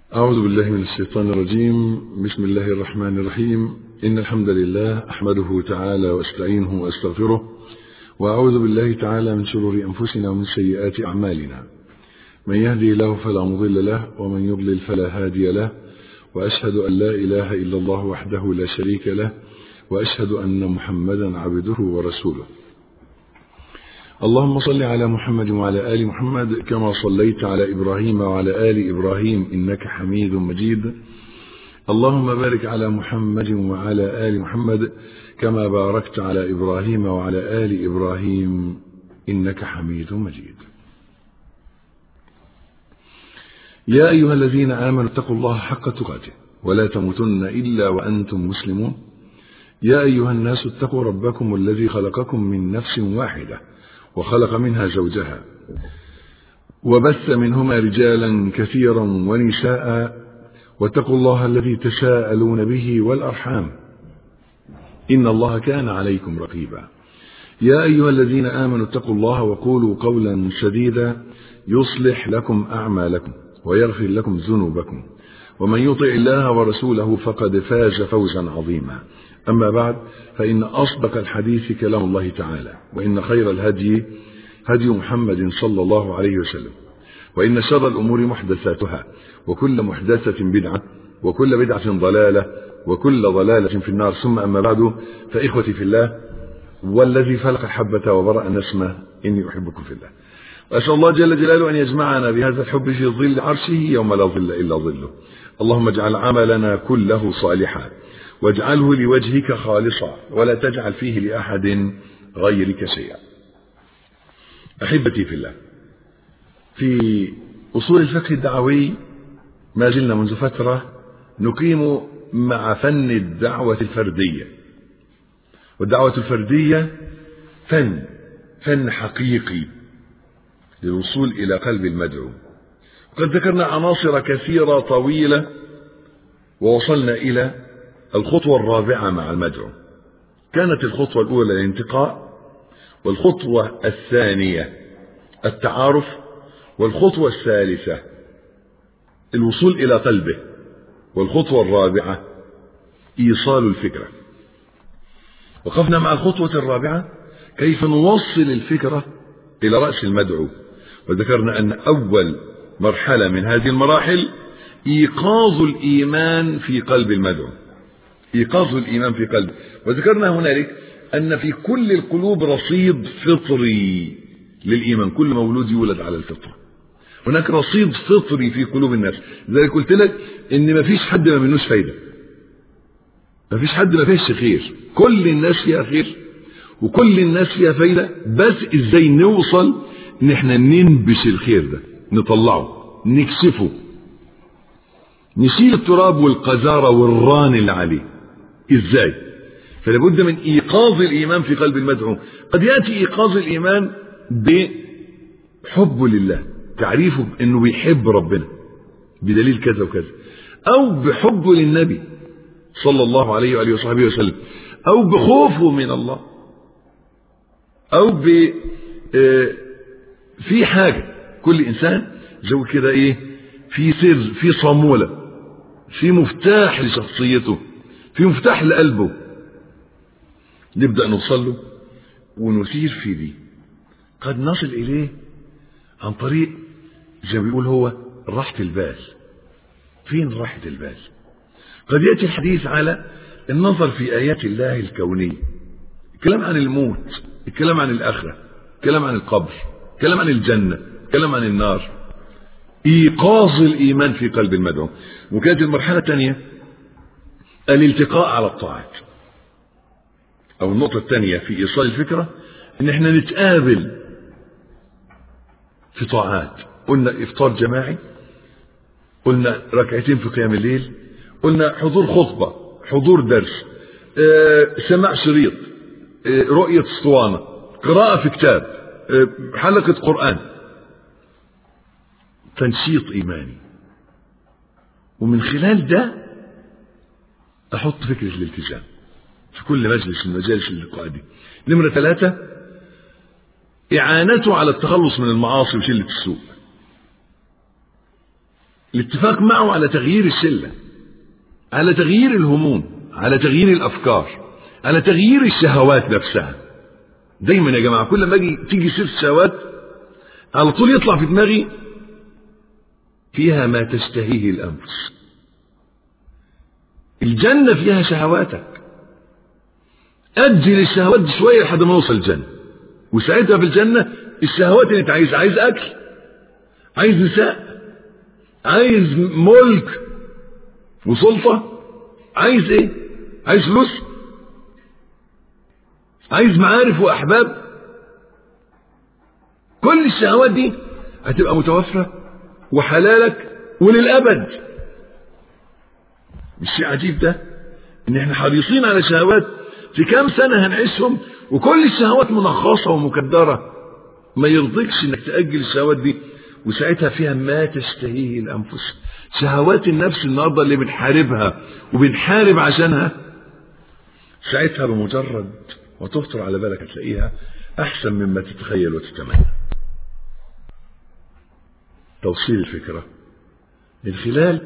أعوذ بالله من الشيطان الرجيم بسم الله الرحمن الرحيم إن الحمد لله أحمده تعالى وأستعينه وأستغفره وأعوذ بالله تعالى من شرور أنفسنا ومن سيئات أعمالنا من يهدي الله فلا مضل له ومن يضلل فلا هادي له وأشهد أن لا إله إلا الله وحده لا شريك له وأشهد أن محمدا عبده ورسوله اللهم صل على محمد وعلى آل محمد كما صليت على إبراهيم وعلى آل إبراهيم إنك حميد مجيد اللهم بارك على محمد وعلى آل محمد كما باركت على إبراهيم وعلى آل إبراهيم إنك حميد مجيد يا أيها الذين آمنوا اتقوا الله حق تقاته ولا تموتن إلا وأنتم مسلمون يا أيها الناس اتقوا ربكم الذي خلقكم من نفس واحدة وخلق منها زوجها وبث منهما رجالا كثيرا ونساء واتقوا الله الذي تساءلون به والأرحام إن الله كان عليكم رقيبا يا أيها الذين آمنوا اتقوا الله وقولوا قولا سديدا يصلح لكم أعمالكم ويغفر لكم ذنوبكم ومن يطع الله ورسوله فقد فاز فوزا عظيما أما بعد فإن أصدق الحديث كلام الله تعالى وإن خير الهدي هدي محمد صلى الله عليه وسلم وإن شر الأمور محدثاتها وكل محدثة بدعة وكل بدعة ضلالة وكل ضلالة في النار ثم أما بعد فإخوتي في الله والذي فلق الحبة وبرأ النسمة إني أحبكم في الله وأسأل الله جل جلاله أن يجمعنا بهذا الحب في ظل عرشه يوم لا ظل إلا ظله اللهم اجعل عملنا كله صالحا واجعله لوجهك خالصا ولا تجعل فيه لأحد غيرك شيئا أحبتي في الله في أصول الفقه الدعوي ما زلنا منذ فترة نقيم مع فن الدعوة الفردية والدعوة الفردية فن فن حقيقي للوصول إلى قلب المدعو قد ذكرنا عناصر كثيرة طويلة ووصلنا إلى الخطوة الرابعة مع المدعو كانت الخطوة الأولى الانتقاء والخطوة الثانية التعارف والخطوة الثالثة الوصول إلى قلبه والخطوة الرابعة إيصال الفكرة وقفنا مع الخطوة الرابعة كيف نوصل الفكرة إلى رأس المدعو وذكرنا أن أول مرحلة من هذه المراحل إيقاظ الإيمان في قلب المدعو إيقاظ الإيمان في قلبه وذكرنا هنالك أن في كل القلوب رصيد فطري للإيمان كل مولود يولد على الفطرة هناك رصيد فطري في قلوب الناس لذلك قلت لك ان ما فيش حد ما منوش فايدة ما فيش حد ما فيش خير كل الناس فيها خير وكل الناس فيها فايدة بس ازاي نوصل ان احنا ننبش الخير ده نطلعه نكشفه نشيل التراب والقذارة والران اللي عليه ازاي فلابد من ايقاظ الايمان في قلب المدعو قد ياتي ايقاظ الايمان بحبه لله تعريفه انه بيحب ربنا بدليل كذا وكذا او بحبه للنبي صلى الله عليه وآله وصحبه وسلم او بخوفه من الله او ب في حاجة كل انسان زي كده ايه في سر في صامولة في مفتاح لشخصيته في مفتاح لقلبه نبدأ نوصل له ونثير في دي قد نصل إليه عن طريق زي ما بيقول هو راحة البال فين راحة البال قد يأتي الحديث على النظر في آيات الله الكونية الكلام عن الموت الكلام عن الآخرة الكلام عن القبر الكلام عن الجنة الكلام عن النار إيقاظ الإيمان في قلب المدعو وكانت المرحلة الثانية الالتقاء على الطاعات أو النقطة الثانية في إيصال الفكرة إن إحنا نتقابل في طاعات قلنا إفطار جماعي قلنا ركعتين في قيام الليل قلنا حضور خطبة حضور درس آه، سماع شريط آه، رؤية اسطوانة قراءة في كتاب آه، حلقة قرآن تنشيط إيماني ومن خلال ده أحط فكرة الالتزام في كل مجلس من مجالس اللقاء دي نمرة ثلاثة إعانته على التخلص من المعاصي وشلة السوء الاتفاق معه على تغيير الشلة على تغيير الهموم على تغيير الأفكار على تغيير الشهوات نفسها دايما يا جماعة كل ما اجي تيجي سيرة الشهوات على طول يطلع في دماغي فيها ما تشتهيه الأنفس الجنة فيها شهواتك أجل الشهوات دي شوية لحد ما نوصل الجنة وساعتها في الجنة الشهوات اللي انت عايز عايز أكل عايز نساء عايز ملك وسلطة عايز ايه عايز فلوس عايز معارف وأحباب كل الشهوات دي هتبقى متوفرة وحلالك وللأبد مش شيء عجيب ده ان احنا حريصين على شهوات في كام سنة هنعيشهم وكل الشهوات منخصة ومكدرة ما يرضيكش انك تأجل الشهوات دي وساعتها فيها ما تشتهيه الأنفس شهوات النفس النهاردة اللي بنحاربها وبنحارب عشانها ساعتها بمجرد ما تخطر على بالك هتلاقيها أحسن مما تتخيل وتتمنى توصيل الفكرة من خلال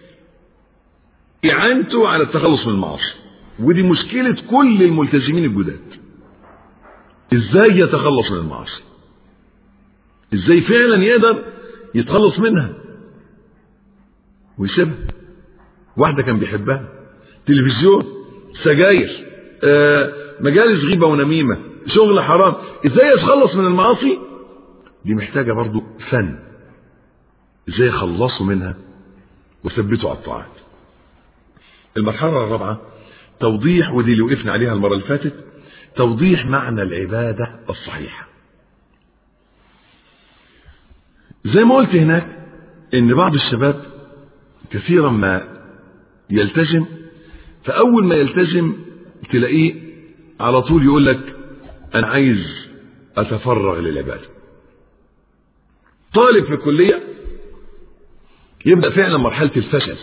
إعانته على التخلص من المعاصي ودي مشكلة كل الملتزمين الجداد ازاي يتخلص من المعاصي ازاي فعلا يقدر يتخلص منها ويسيبها واحدة كان بيحبها تلفزيون سجاير آه مجالس غيبة ونميمة شغل حرام ازاي يتخلص من المعاصي دي محتاجة برضو فن ازاي يخلصوا منها وثبتوا على الطاعات المرحلة الرابعة توضيح ودي اللي وقفنا عليها المرة اللي فاتت توضيح معنى العبادة الصحيحة زي ما قلت هناك ان بعض الشباب كثيرا ما يلتزم فاول ما يلتزم تلاقيه على طول يقول لك انا عايز اتفرغ للعبادة طالب في الكلية يبدأ فعلا مرحلة الفشل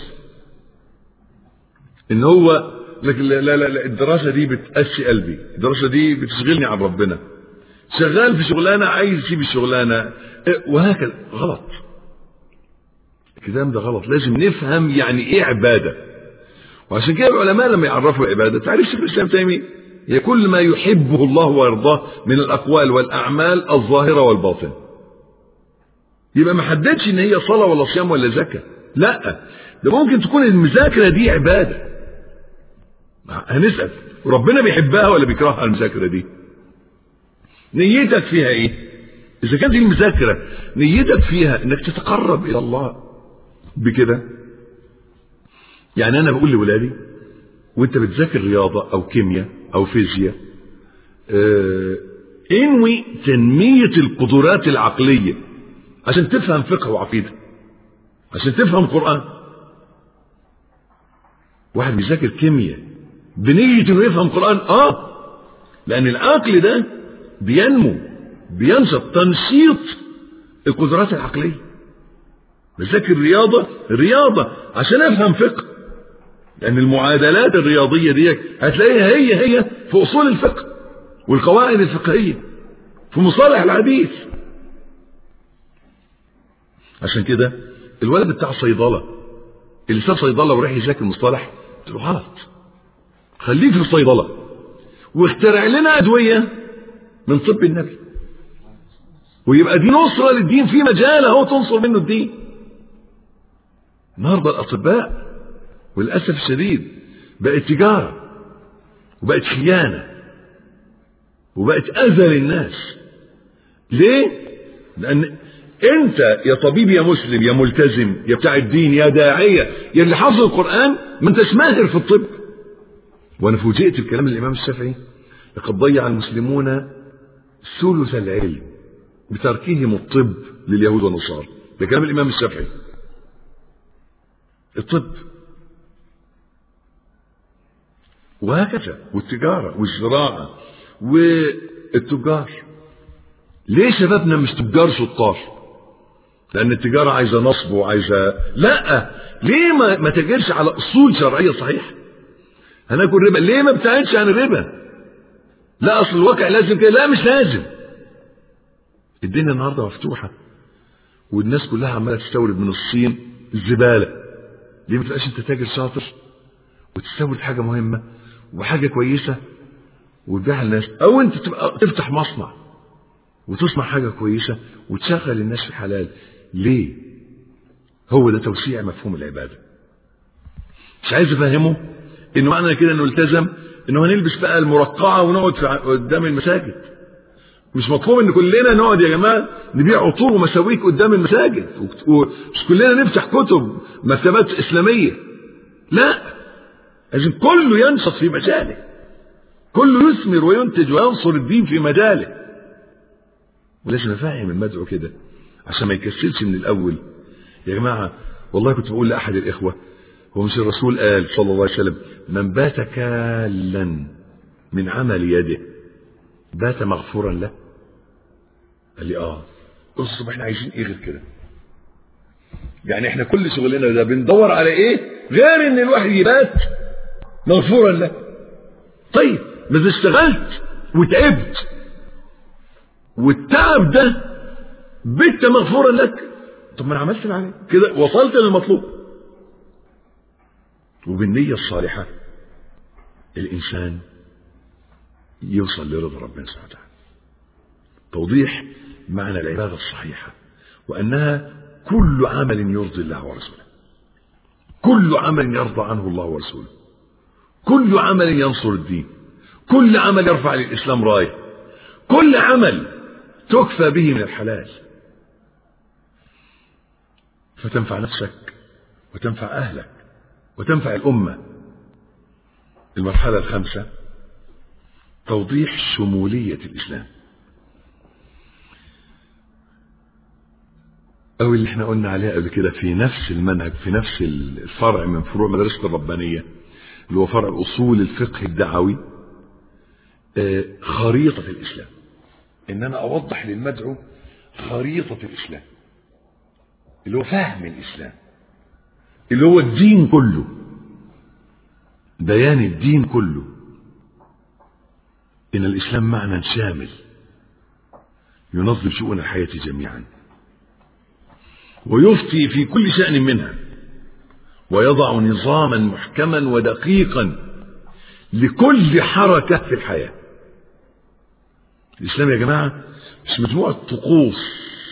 ان هو لكن لا لا لا الدراسة دي بتقسي قلبي الدراسة دي بتشغلني عن ربنا شغال في شغلانة عايز يسيب الشغلانة وهكذا غلط الكلام ده غلط لازم نفهم يعني ايه عبادة وعشان كده العلماء لما يعرفوا العبادة تعريف شيخ الاسلام تيمية هي كل ما يحبه الله ويرضاه من الاقوال والاعمال الظاهرة والباطنة يبقى ما حددش ان هي صلاة ولا صيام ولا زكاة لا ده ممكن تكون المذاكرة دي عبادة هنسأل ربنا بيحبها ولا بيكرهها المذاكرة دي نيتك فيها ايه اذا كانت المذاكرة نيتك فيها انك تتقرب الى الله بكده يعني انا بقول لولادي وانت بتذاكر رياضة او كيمياء او فيزياء اه انوي تنمية القدرات العقلية عشان تفهم فقه وعقيدة عشان تفهم قرآن واحد بيذاكر كيمياء بنية انه يفهم قرآن اه لان العقل ده بينمو بينشط تنشيط القدرات العقلية بذاكر رياضة رياضة عشان افهم فقه لان المعادلات الرياضية دي هتلاقيها هي هي في اصول الفقه والقواعد الفقهية في مصطلح الحديث عشان كده الولد بتاع صيدلة اللي ساب صيدلة وراح يذاكر مصطلح تقول غلط خليك في الصيدلة واخترع لنا أدوية من طب النبي ويبقى دي نصرة للدين في مجال اهو تنصر منه الدين النهارده الأطباء وللأسف الشديد بقت تجارة وبقت خيانة وبقت أذى للناس ليه؟ لأن أنت يا طبيب يا مسلم يا ملتزم يا بتاع الدين يا داعية يا اللي حافظ القرآن ما أنتش ماهر في الطب وأنا فوجئت بكلام الإمام الشافعي لقد ضيع المسلمون ثلث العلم بتركهم الطب لليهود والنصارى ده كلام الإمام الشافعي الطب وهكذا والتجارة والزراعة والتجار ليه شبابنا مش تجار شطار لأن التجارة عايزة نصب وعايزة لا ليه ما, ما تجرش على أصول شرعية صحيحة هناكل ربا ليه ما بتعيدش عن الربا لا أصل الواقع لازم كده لا مش لازم الدنيا النهاردة مفتوحة والناس كلها عمالة تستورد من الصين الزبالة ليه ما تبقاش انت تاجر شاطر وتستورد حاجة مهمة وحاجة كويسة وتبيعها للناس او انت تبقى تفتح مصنع وتصنع حاجة كويسة وتشغل الناس في حلال ليه هو ده توسيع مفهوم العبادة مش عايز افهمه انه معنى كده انه التزم انه هنلبس بقى المرقعة ونقعد في قدام المساجد مش مطلوب ان كلنا نقعد يا جماعة نبيع عطور ومساويك قدام المساجد ومش كلنا نفتح كتب مكتبات اسلامية لا لازم كله ينشط في مجاله كله يثمر وينتج وينصر الدين في مجاله ولازم افهم المدعو كده عشان ما يكسلش من الاول يا جماعه والله كنت بقول لاحد الاخوه هو مش الرسول قال صلى الله عليه وسلم من بات كالا من عمل يده بات مغفورا له قال لي اه قلت طب احنا عايزين ايه غير كده يعني احنا كل شغلنا ده بندور على ايه غير ان الواحد يبات مغفورا له طيب ما اشتغلت وتعبت والتعب ده بت مغفورا لك طب ما انا عملت اللي عليك كده وصلت للمطلوب وبالنية الصالحة الإنسان يوصل لرضا ربنا سبحانه وتعالى توضيح معنى العبادة الصحيحة وأنها كل عمل يرضي الله ورسوله كل عمل يرضى عنه الله ورسوله كل عمل ينصر الدين كل عمل يرفع للإسلام راية كل عمل تكفى به من الحلال فتنفع نفسك وتنفع أهلك وتنفع الأمة المرحلة الخامسة توضيح شمولية الإسلام أو اللي احنا قلنا عليها قبل كده في نفس المنهج في نفس الفرع من فروع مدرسة الربانية اللي هو فرع أصول الفقه الدعوي خريطة الإسلام إن أنا أوضح للمدعو خريطة الإسلام اللي هو فهم الإسلام اللي هو الدين كله بيان الدين كله إن الإسلام معنى شامل ينظم شؤون الحياة جميعا ويفتي في كل شأن منها ويضع نظاما محكما ودقيقا لكل حركة في الحياة الإسلام يا جماعة مش مجموعة طقوس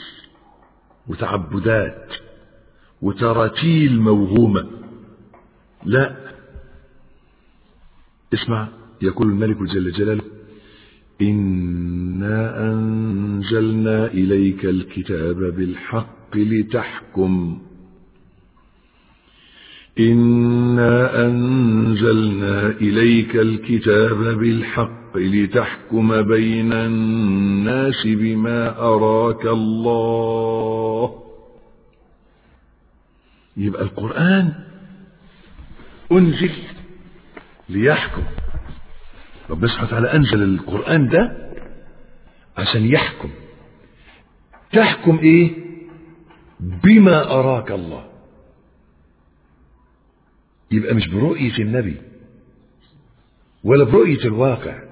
وتعبدات وتراتيل موهومة لا اسمع يقول الملك جل جلاله إنا أنزلنا إليك الكتاب بالحق لتحكم إنا أنزلنا إليك الكتاب بالحق لتحكم بين الناس بما أراك الله يبقى القرآن أنزل ليحكم ربنا سبحانه وتعالى أنزل القرآن ده عشان يحكم تحكم إيه بما أراك الله يبقى مش برؤية النبي ولا برؤية الواقع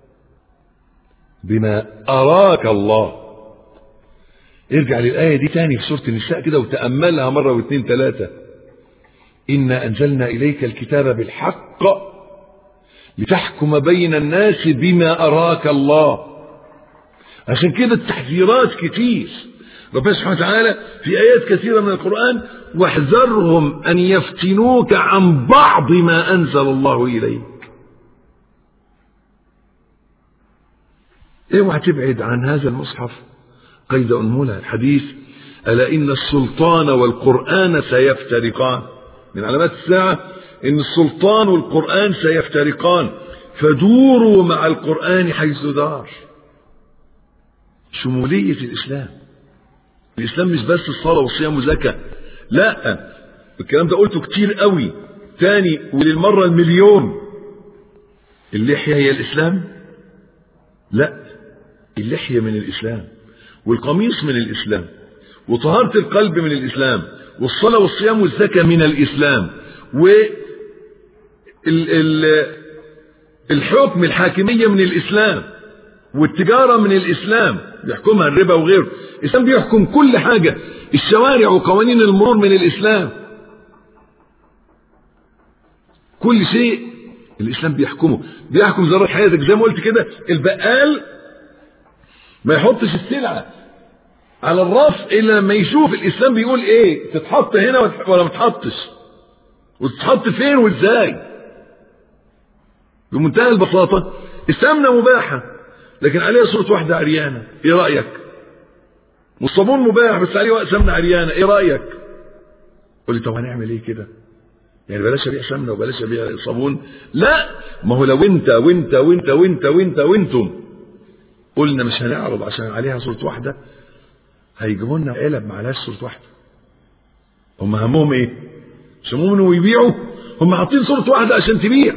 بما أراك الله ارجع للآية دي تاني في سورة النساء كده وتأملها مرة واثنين ثلاثة إنا أنزلنا إليك الكتاب بالحق لتحكم بين الناس بما أراك الله عشان كده التحذيرات كتير ربنا سبحانه وتعالى في آيات كثيرة من القرآن واحذرهم أن يفتنوك عن بعض ما أنزل الله إليك اوعى تبعد عن هذا المصحف قيد أنملة الحديث ألا إن السلطان والقرآن سيفترقان من علامات الساعة إن السلطان والقرآن سيفترقان فدوروا مع القرآن حيث دار شمولية الإسلام الإسلام مش بس الصلاة والصيام والزكاة لا الكلام ده قلته كتير قوي تاني وللمرة المليون اللحية هي الإسلام لا اللحية من الإسلام والقميص من الإسلام وطهارة القلب من الإسلام والصلاة والصيام والزكاة من الإسلام و الحكم الحاكمية من الإسلام والتجارة من الإسلام بيحكمها الربا وغيره الإسلام بيحكم كل حاجة الشوارع وقوانين المرور من الإسلام كل شيء الاسلام بيحكمه بيحكم ذرات حياتك زي ما قلت كده البقال ما يحطش السلعه على الرف الا لما يشوف الاسلام بيقول ايه تتحط هنا ولا ما تتحطش وتتحط فين وازاي بمنتهى البساطه السمنه مباحه لكن عليها صوره واحده عريانه ايه رايك والصابون مباح بس عليه سمنه عريانه ايه رايك قول لي طب هنعمل ايه كده يعني بلاش ابيع سمنه وبلاش ابيع صابون لا ما هو لو انت وانت وانت وانت وانت وانتم قلنا مش هنعرض عشان عليها صوره واحده هيجيبوا لنا علب ما عليهاش صوره واحده هم همهم ايه؟ مش همهم انه يبيعوا هم حاطين صوره واحده عشان تبيع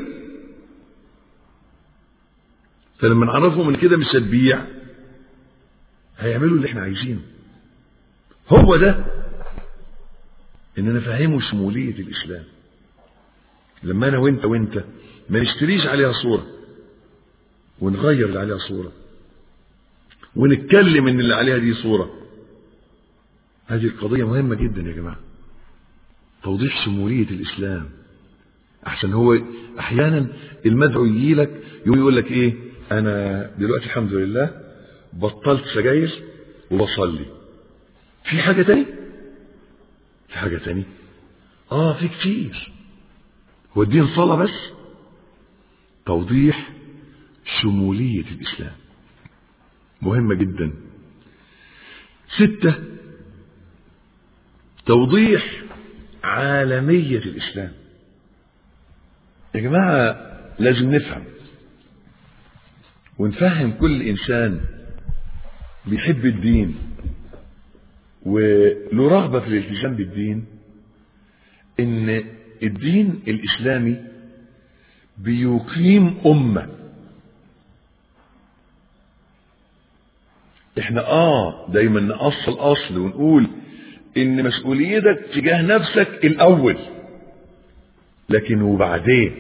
فلما نعرفهم ان كده مش هتبيع هيعملوا اللي احنا عايزينه هو ده ان نفهمه شموليه الاسلام لما انا وانت وانت ما نشتريش عليها صوره ونغير اللي عليها صوره ونتكلم ان اللي عليها دي صوره هذه القضيه مهمه جدا يا جماعه توضيح شموليه الاسلام احسن هو احيانا المدعو يجي لك يقوم يقول لك ايه انا دلوقتي الحمد لله بطلت سجاير وبصلي في حاجه تاني في حاجه تاني اه في كتير هو الدين صلاه بس توضيح شموليه الاسلام مهمه جدا سته توضيح عالميه الاسلام يا جماعه لازم نفهم ونفهم كل انسان بيحب الدين وله رغبه في الالتزام بالدين ان الدين الاسلامي بيقيم امه احنا اه دايما نأصل اصل ونقول ان مسؤوليتك تجاه نفسك الاول لكن وبعدين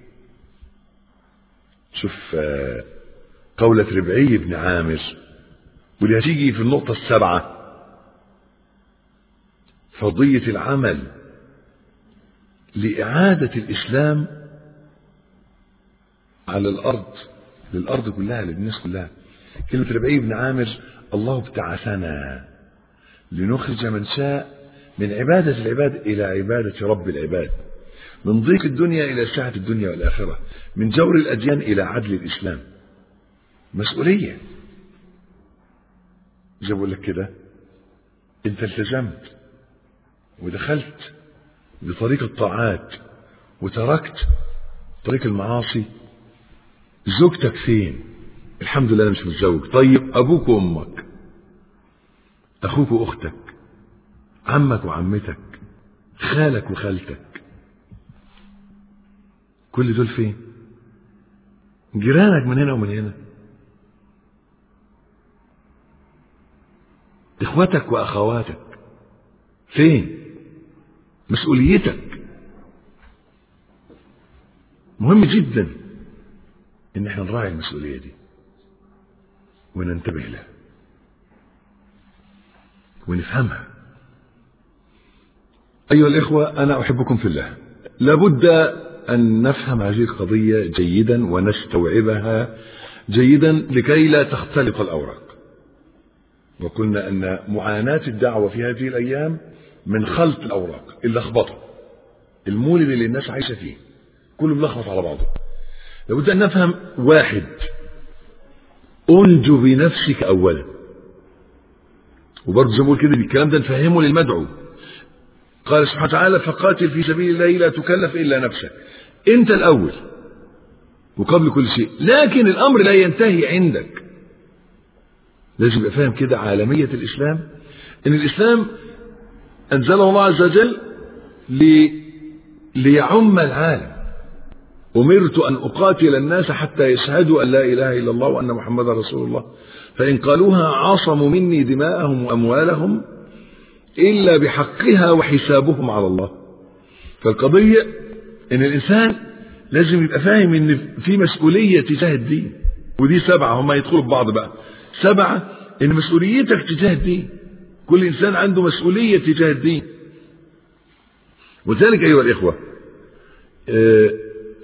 شوف قولة ربعي بن عامر واللي هتيجي في النقطة السابعة فرضية العمل لإعادة الإسلام على الأرض للأرض كلها للناس كلها كلمة ربعي بن عامر الله ابتعثنا لنخرج من شاء من عبادة العباد إلى عبادة رب العباد من ضيق الدنيا إلى سعة الدنيا والآخرة من جور الأديان إلى عدل الإسلام مسؤولية زي بقول لك كده انت التزمت ودخلت بطريق الطاعات وتركت طريق المعاصي زوجتك فين الحمد لله انا مش متزوج طيب ابوك وامك اخوك واختك عمك وعمتك خالك وخالتك كل دول فين جيرانك من هنا ومن هنا اخواتك واخواتك فين مسؤوليتك مهم جدا ان احنا نراعي المسؤوليه دي وننتبه لها ونفهمها ايها الاخوه انا احبكم في الله لابد ان نفهم هذه القضيه جيدا ونستوعبها جيدا لكي لا تختلط الاوراق وقلنا ان معاناه الدعوه في هذه الايام من خلط الاوراق اللخبطه المولد اللي الناس عايشه فيه كله ملخبط على بعضه لابد ان نفهم واحد انجو بنفسك اولا وبرضه زي ما بقول كده الكلام ده نفهمه للمدعو قال سبحانه وتعالى فقاتل في سبيل الله لا تكلف الا نفسك انت الاول وقبل كل شيء لكن الامر لا ينتهي عندك لازم يبقى فاهم كده عالميه الاسلام ان الاسلام انزله الله عز وجل لي ليعم العالم أمرت أن أقاتل الناس حتى يشهدوا أن لا إله إلا الله وأن محمدا رسول الله فإن قالوها عصموا مني دماءهم وأموالهم إلا بحقها وحسابهم على الله فالقضية إن الإنسان لازم يبقى فاهم إن في مسؤولية تجاه الدين ودي سبعة هم يدخلوا ببعض بقى سبعة إن مسؤوليتك تجاه الدين كل إنسان عنده مسؤولية تجاه الدين وذلك أيها الإخوة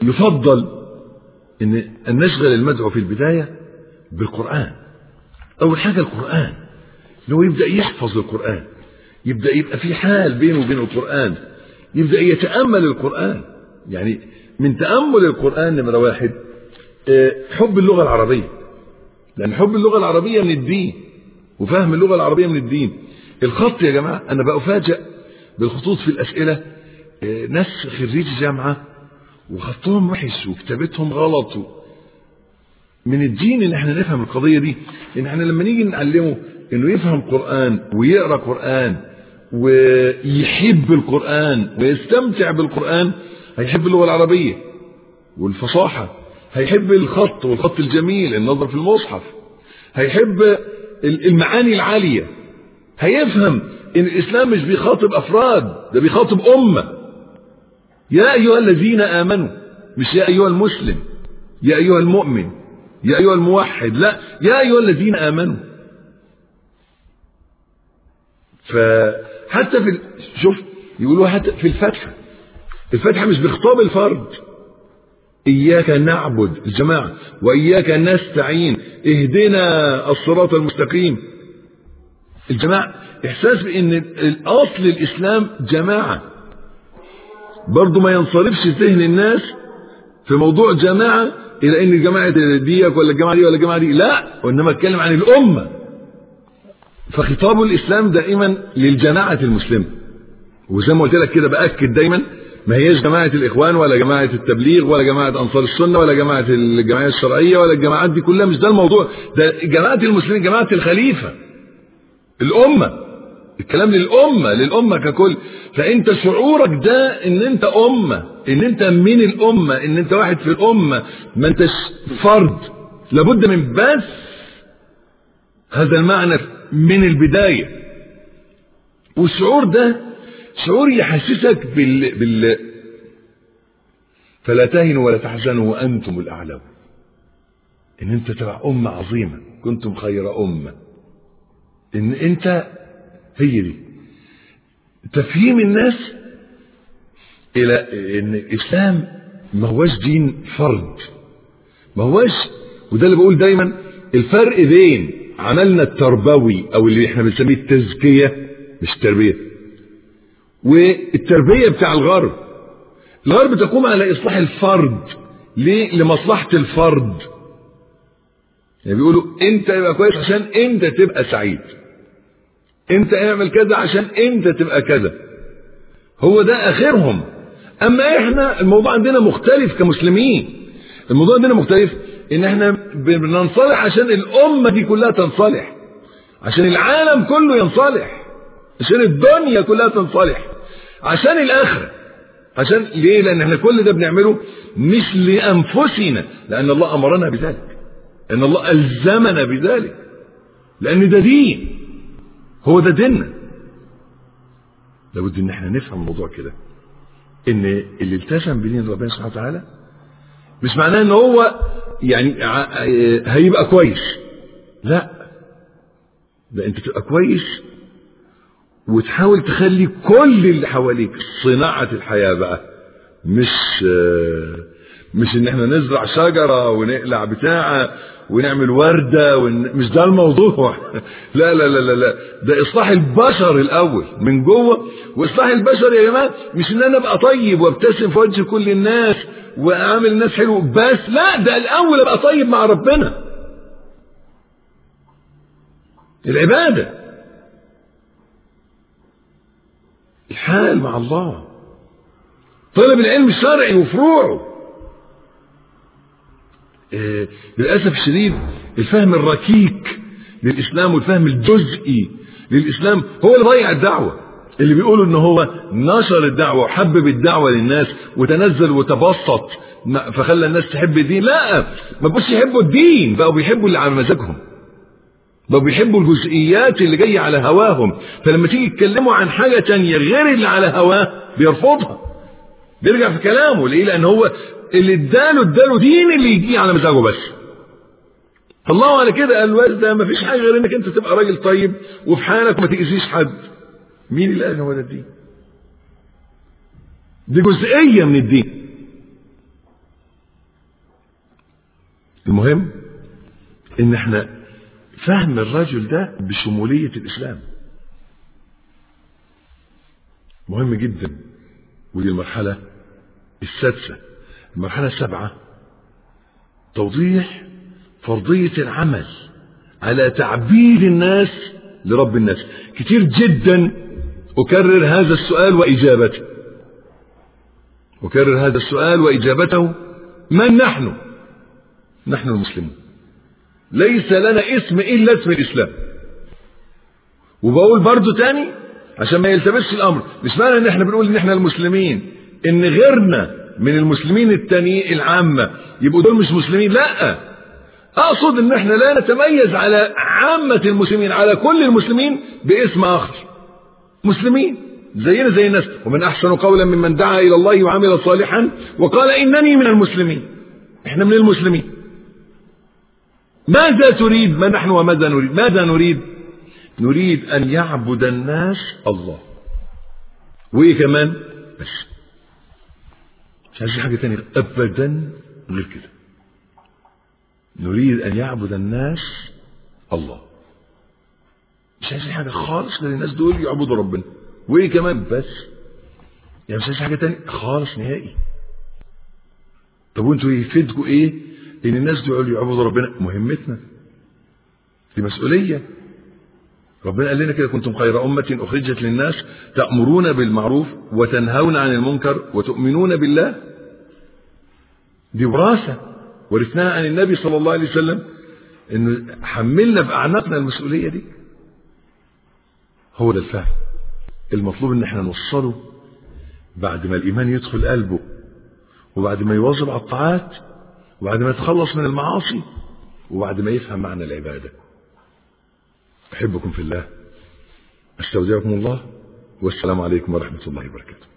يفضل ان ان نشغل المدعو في البدايه بالقران اول حاجه القران اللي هو يبدا يحفظ القران يبدا يبقى في حال بينه وبين القران يبدا يتامل القران يعني من تامل القران نمره واحد حب اللغه العربيه لان حب اللغه العربيه من الدين وفهم اللغه العربيه من الدين الخط يا جماعه انا بفاجئ بالخطوط في الاسئله ناس خريج جامعه وخطهم وحش وكتابتهم غلط و... من الدين ان احنا نفهم القضيه دي ان احنا لما نيجي نعلمه انه يفهم قران ويقرا قران ويحب القران ويستمتع بالقران هيحب اللغه العربيه والفصاحه هيحب الخط والخط الجميل النظر في المصحف هيحب المعاني العاليه هيفهم ان الاسلام مش بيخاطب افراد ده بيخاطب امه يا ايها الذين امنوا مش يا ايها المسلم يا ايها المؤمن يا ايها الموحد لا يا ايها الذين امنوا فحتى في شوف يقولوا حتى في الفتحه الفتحه مش بخطاب الفرد إياك نعبد الجماعة وإياك نستعين اهدنا الصراط المستقيم الجماعة إحساس بأن الأصل الإسلام جماعة برضو ما ينصرفش ذهن الناس في موضوع جماعة إلى أن الجماعة ديك ولا الجماعة دي ولا الجماعة دي لا وإنما اتكلم عن الأمة فخطاب الإسلام دائما للجماعة المسلمة وزي ما قلت لك كده بأكد دايما ما هيش جماعة الإخوان ولا جماعة التبليغ ولا جماعة أنصار السنة ولا جماعة الجمعية الشرعية ولا الجماعات دي كلها مش ده الموضوع ده جماعة المسلمين جماعة الخليفة الأمة الكلام للأمة للأمة ككل فأنت شعورك ده إن أنت أمة إن أنت من الأمة إن أنت واحد في الأمة ما أنتش فرد لابد من بس هذا المعنى من البداية والشعور ده شعور يحسسك بال... بال فلا تهنوا ولا تحزنوا وانتم الاعلون ان انت تبع امه عظيمه كنتم خير امه ان انت هي دي تفهيم الناس الى ان الاسلام ما هوش دين فرد ما هوش وده اللي بقول دايما الفرق بين عملنا التربوي او اللي احنا بنسميه التزكيه مش التربيه والتربية بتاع الغرب الغرب تقوم على إصلاح الفرد ليه؟ لمصلحة الفرد يعني بيقولوا انت يبقى كويس عشان انت تبقى سعيد انت اعمل كذا عشان انت تبقى كذا هو ده اخرهم اما احنا الموضوع عندنا مختلف كمسلمين الموضوع عندنا مختلف ان احنا بننصلح عشان الامه دي كلها تنصلح عشان العالم كله ينصلح عشان الدنيا كلها تنصلح عشان الاخره عشان ليه لان احنا كل ده بنعمله مش لانفسنا لان الله امرنا بذلك ان الله الزمنا بذلك لان ده دين هو ده ديننا لابد ان احنا نفهم الموضوع كده ان اللي التزم بدين ربنا سبحانه وتعالى مش معناه ان هو يعني هيبقى كويس لا ده انت تبقى كويس وتحاول تخلي كل اللي حواليك صناعة الحياة بقى مش مش ان احنا نزرع شجرة ونقلع بتاعة ونعمل وردة ون... مش ده الموضوع لا لا لا لا لا ده اصلاح البشر الاول من جوه واصلاح البشر يا جماعة مش ان انا ابقى طيب وابتسم في وجه كل الناس واعمل الناس حلو بس لا ده الاول ابقى طيب مع ربنا العباده الحال مع الله طلب العلم الشرعي وفروعه آه للأسف الشديد الفهم الركيك للإسلام والفهم الجزئي للإسلام هو اللي ضيع الدعوة اللي بيقولوا ان هو نشر الدعوة وحبب الدعوة للناس وتنزل وتبسط فخلى الناس تحب الدين لا ما بقوش يحبوا الدين بقوا بيحبوا اللي على مزاجهم بقوا بيحبوا الجزئيات اللي جايه على هواهم فلما تيجي يتكلموا عن حاجه تانية غير اللي على هواه بيرفضها بيرجع في كلامه ليه لان هو اللي اداله اداله دين اللي يجي على مزاجه بس الله على كده قال ده ما فيش حاجه غير انك انت تبقى راجل طيب وفي حالك وما تاذيش حد مين اللي قال هو ده الدين دي جزئيه من الدين المهم ان احنا فهم الرجل ده بشمولية الاسلام مهم جدا ودي المرحلة السادسة المرحلة السابعة توضيح فرضية العمل على تعبيد الناس لرب الناس كتير جدا أكرر هذا السؤال وإجابته أكرر هذا السؤال وإجابته من نحن نحن المسلمون ليس لنا اسم إلا اسم الإسلام وبقول برضو تاني عشان ما يلتبسش الأمر مش معنى إن احنا بنقول إن احنا المسلمين إن غيرنا من المسلمين التانيين العامة يبقوا دول مش مسلمين لا أقصد إن احنا لا نتميز على عامة المسلمين على كل المسلمين باسم آخر مسلمين زينا زي الناس ومن أحسن قولا ممن دعا إلى الله وعمل صالحا وقال إنني من المسلمين احنا من المسلمين ماذا تريد ما نحن وماذا نريد ماذا نريد نريد أن يعبد الناس الله وإيه كمان بس مش عايزين حاجة تانية أبدا غير كده نريد أن يعبد الناس الله مش عايزين حاجة خالص غير الناس دول يعبدوا ربنا وإيه كمان بس يعني مش عايزين حاجة تانية خالص نهائي طب وانتوا يفيدكم ايه ان الناس دول يعبدوا ربنا مهمتنا دي مسؤولية ربنا قال لنا كده كنتم خير أمة أخرجت للناس تأمرون بالمعروف وتنهون عن المنكر وتؤمنون بالله دي وراثة ورثناها عن النبي صلى الله عليه وسلم انه حملنا في اعناقنا المسؤولية دي هو ده الفهم المطلوب ان احنا نوصله بعد ما الايمان يدخل قلبه وبعد ما يواظب على الطاعات وبعد ما يتخلص من المعاصي وبعد ما يفهم معنى العبادة أحبكم في الله أستودعكم الله والسلام عليكم ورحمة الله وبركاته